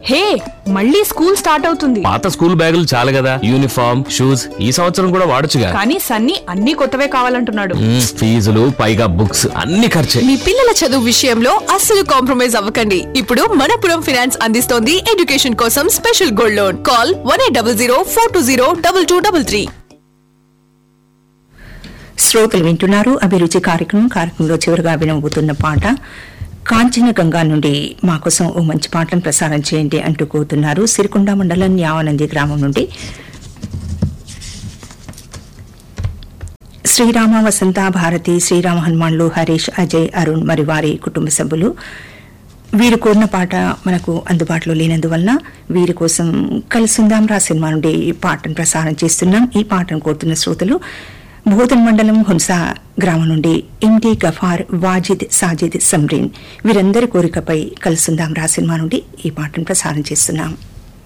హే మళ్ళీ school start అవుతుంది పాత స్కూల్ బ్యాగులు చాలు కదా యూనిఫామ్ షూస్ ఈ సంవత్సరం కూడా వాడొచ్చుగా కానీ సన్నీ అన్ని కొత్తవే కావాలంటున్నాడు మ్మ్, ఫీజులు పైగా బుక్స్ అన్ని ఖర్చే మీ పిల్లల చదువు విషయంలో అస్సలు కాంప్రమైజ్ అవ్వకండి ఇప్పుడు మనపురం ఫినాన్స్ అందిస్తోంది ఎడ్యుకేషన్ కోసం special gold loan call one eight double zero four two zero double two double three శ్రోతలు వింటున్నారు అభిరుచి కార్యక్రమం కార్యక్రమంలో చివరిగా వినబోతున్న పాట కాంచన గంగా నుండి మా కోసం ఓ మంచి పాటను ప్రసారం చేయండి అంటూ కోరుతున్నారు సిరికొండ మండలం న్యావనంది గ్రామం నుండి శ్రీరామ వసంత భారతి శ్రీరామ హనుమాన్లు హరీష్ అజయ్ అరుణ్ మరి వారి కుటుంబ సభ్యులు వీరు కోరిన పాట మనకు అందుబాటులో లేనందువలన వీరి కోసం కలుసుందాం రా సినిమా నుండి ఈ పాటను ప్రసారం చేస్తున్నాం ఈ పాటను కోరుతున్న శ్రోతలు బోధన్ మండలం హున్సా గ్రామం నుండి ఇండి గఫార్ వాజిద్ సాజిద్ సమ్రీన్ వీరందరి కోరికపై కలుసుందాం రా సినిమా నుండి ఈ పాటను ప్రసారం చేస్తున్నాం